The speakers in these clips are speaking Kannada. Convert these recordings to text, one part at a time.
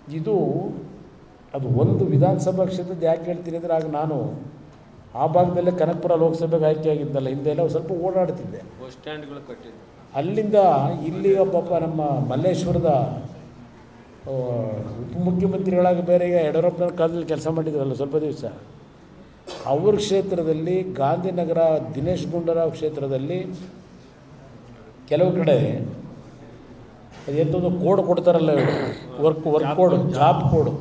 ಇದು ಅದು ಒಂದು ವಿಧಾನಸಭಾ ಕ್ಷೇತ್ರದ ಯಾಕೆ ಹೇಳ್ತೀನಿ ಅಂದರೆ ಆಗ ನಾನು ಆ ಭಾಗದಲ್ಲೇ ಕನಕಪುರ ಲೋಕಸಭೆಗೆ ಆಯ್ಕೆಯಾಗಿದ್ದಲ್ಲ ಹಿಂದೆಲ್ಲ ಒಂದು ಸ್ವಲ್ಪ ಓಡಾಡ್ತಿದ್ದೆ ಬಸ್ ಸ್ಟ್ಯಾಂಡ್ಗಳು ಕಟ್ಟಿದ್ದು ಅಲ್ಲಿಂದ ಇಲ್ಲಿಗ ಪಾಪ ನಮ್ಮ ಮಲ್ಲೇಶ್ವರದ ಆ, ಉಪಮುಖ್ಯಮಂತ್ರಿಗಳಾಗಿ ಬೇರೆ ಈಗ ಯಡಿಯೂರಪ್ಪನ ಕಾಲದಲ್ಲಿ ಕೆಲಸ ಮಾಡಿದ್ರಲ್ಲ ಸ್ವಲ್ಪ ದಿವಸ ಅವ್ರ ಕ್ಷೇತ್ರದಲ್ಲಿ ಗಾಂಧಿನಗರ ದಿನೇಶ್ ಗುಂಡೂರಾವ್ ಕ್ಷೇತ್ರದಲ್ಲಿ ಕೆಲವು ಕಡೆ ಎಂಥದ್ದು ಕೋಡ್ ಕೊಡ್ತಾರಲ್ಲ ಇವರು work work code job code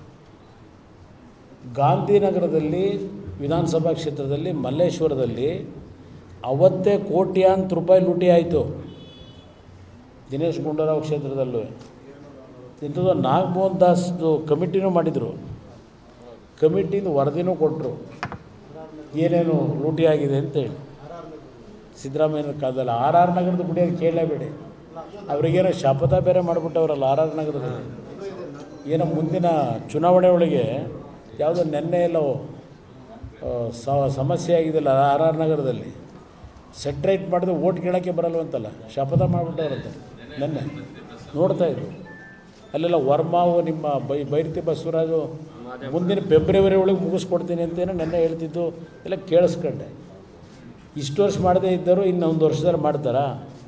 ಗಾಂಧಿನಗರದಲ್ಲಿ ವಿಧಾನಸಭಾ ಕ್ಷೇತ್ರದಲ್ಲಿ ಮಲ್ಲೇಶ್ವರದಲ್ಲಿ ಅವತ್ತೇ ಕೋಟ್ಯಾಂತರ ರೂಪಾಯಿ ಲೂಟಿ ಆಯಿತು ದಿನೇಶ್ ಗುಂಡೂರಾವ್ ಕ್ಷೇತ್ರದಲ್ಲೂ ಇಂಥದ್ದು ನಾಗಮೋಹನ್ ದಾಸ್ದು ಕಮಿಟಿನೂ ಮಾಡಿದರು ಕಮಿಟಿದು ವರದಿನೂ ಕೊಟ್ಟರು ಏನೇನು ಲೂಟಿ ಆಗಿದೆ ಅಂತೇಳಿ ಸಿದ್ದರಾಮಯ್ಯನ ಕಾಲದಲ್ಲಿ ಆರ್ ಆರ್ ನಗರದ ಗುಡಿ ಅದು ಕೇಳಲೇಬೇಡಿ ಅವರಿಗೇನೋ ಶಪಥ ಬೇರೆ ಮಾಡಿಬಿಟ್ಟವ್ರಲ್ಲ ಆರ್ ಆರ್ ನಗರದಲ್ಲಿ ಏನೋ ಮುಂದಿನ ಚುನಾವಣೆ ಒಳಗೆ ಯಾವುದೋ ನೆನ್ನೆ ಎಲ್ಲೋ ಆ, ಸ- ಸಮಸ್ಯೆ ಆಗಿದೆಯಲ್ಲ ಆರ್ ಆರ್ ನಗರದಲ್ಲಿ ಸೆಟ್ರೈಟ್ ಮಾಡಿದ್ರೆ ಓಟ್ ಕೇಳೋಕ್ಕೆ ಬರಲ್ವಂತಲ್ಲ ಶಪಥ ಮಾಡಿಬಿಟ್ಟವ್ರಂತೆ ನೆನ್ನೆ ನೋಡ್ತಾ ಇದ್ರು ಅಲ್ಲೆಲ್ಲ ವರ್ಮಾವು ನಿಮ್ಮ ಬೈ ಬೈರತಿ ಬಸವರಾಜು ಮುಂದಿನ ಫೆಬ್ರವರಿ ಒಳಗೆ ಮುಗಿಸ್ಕೊಡ್ತೀನಿ ಅಂತೇನೋ ನೆನ್ನೆ ಹೇಳ್ತಿದ್ದು ಎಲ್ಲ ಕೇಳಿಸ್ಕೊಂಡೆ ಇಷ್ಟು ವರ್ಷ ಮಾಡದೇ ಇದ್ದರು ಇನ್ನು ಒಂದು ವರ್ಷದಲ್ಲಿ ಮಾಡ್ತಾರಾ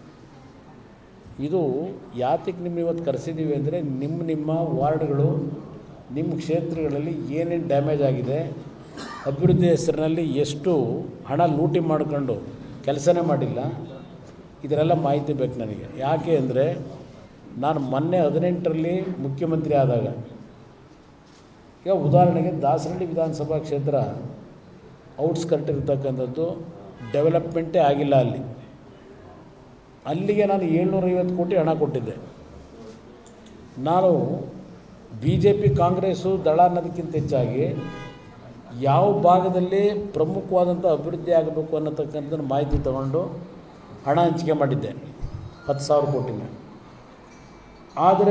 ಇದು ಯಾತಕ್ಕೆ ನಿಮ್ಮ ಇವತ್ತು ಕರೆಸಿದ್ದೀವಿ ಅಂದರೆ ನಿಮ್ಮ ನಿಮ್ಮ ವಾರ್ಡ್ಗಳು ನಿಮ್ಮ ಕ್ಷೇತ್ರಗಳಲ್ಲಿ ಏನೇನು ಡ್ಯಾಮೇಜ್ ಆಗಿದೆ ಅಭಿವೃದ್ಧಿ ಹೆಸರಿನಲ್ಲಿ ಎಷ್ಟು ಹಣ ಲೂಟಿ ಮಾಡ್ಕೊಂಡು ಕೆಲಸನೇ ಮಾಡಿಲ್ಲ ಇದರೆಲ್ಲ ಮಾಹಿತಿ ಬೇಕು ನನಗೆ ಯಾಕೆ ಅಂದರೆ ನಾನು ಮೊನ್ನೆ ಹದಿನೆಂಟರಲ್ಲಿ ಮುಖ್ಯಮಂತ್ರಿ ಆದಾಗ ಈಗ ಉದಾಹರಣೆಗೆ ದಾಸರಳ್ಳಿ ವಿಧಾನಸಭಾ ಕ್ಷೇತ್ರ ಔಟ್ಸ್ಕರ್ಟ್ ಇರ್ತಕ್ಕಂಥದ್ದು ಡೆವಲಪ್ಮೆಂಟೇ ಆಗಿಲ್ಲ ಅಲ್ಲಿ ಅಲ್ಲಿಗೆ ನಾನು ಏಳ್ನೂರೈವತ್ತು ಕೋಟಿ ಹಣ ಕೊಟ್ಟಿದ್ದೆ ನಾನು ಬಿ ಜೆ ಪಿ ಕಾಂಗ್ರೆಸ್ಸು ದಳ ಅನ್ನೋದಕ್ಕಿಂತ ಹೆಚ್ಚಾಗಿ ಯಾವ ಭಾಗದಲ್ಲಿ ಪ್ರಮುಖವಾದಂಥ ಅಭಿವೃದ್ಧಿ ಆಗಬೇಕು ಅನ್ನತಕ್ಕಂಥ ಮಾಹಿತಿ ತಗೊಂಡು ಹಣ ಹಂಚಿಕೆ ಮಾಡಿದ್ದೆ ಹತ್ತು ಸಾವಿರ ಕೋಟಿನ ಆದರೆ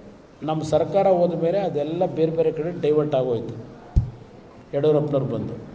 ನಮ್ಮ ಸರ್ಕಾರ ಹೋದ ಮೇಲೆ ಅದೆಲ್ಲ ಬೇರೆ ಬೇರೆ ಕಡೆ ಡೈವರ್ಟ್ ಆಗೋಯ್ತು ಯಡಿಯೂರಪ್ಪನವ್ರು ಬಂದು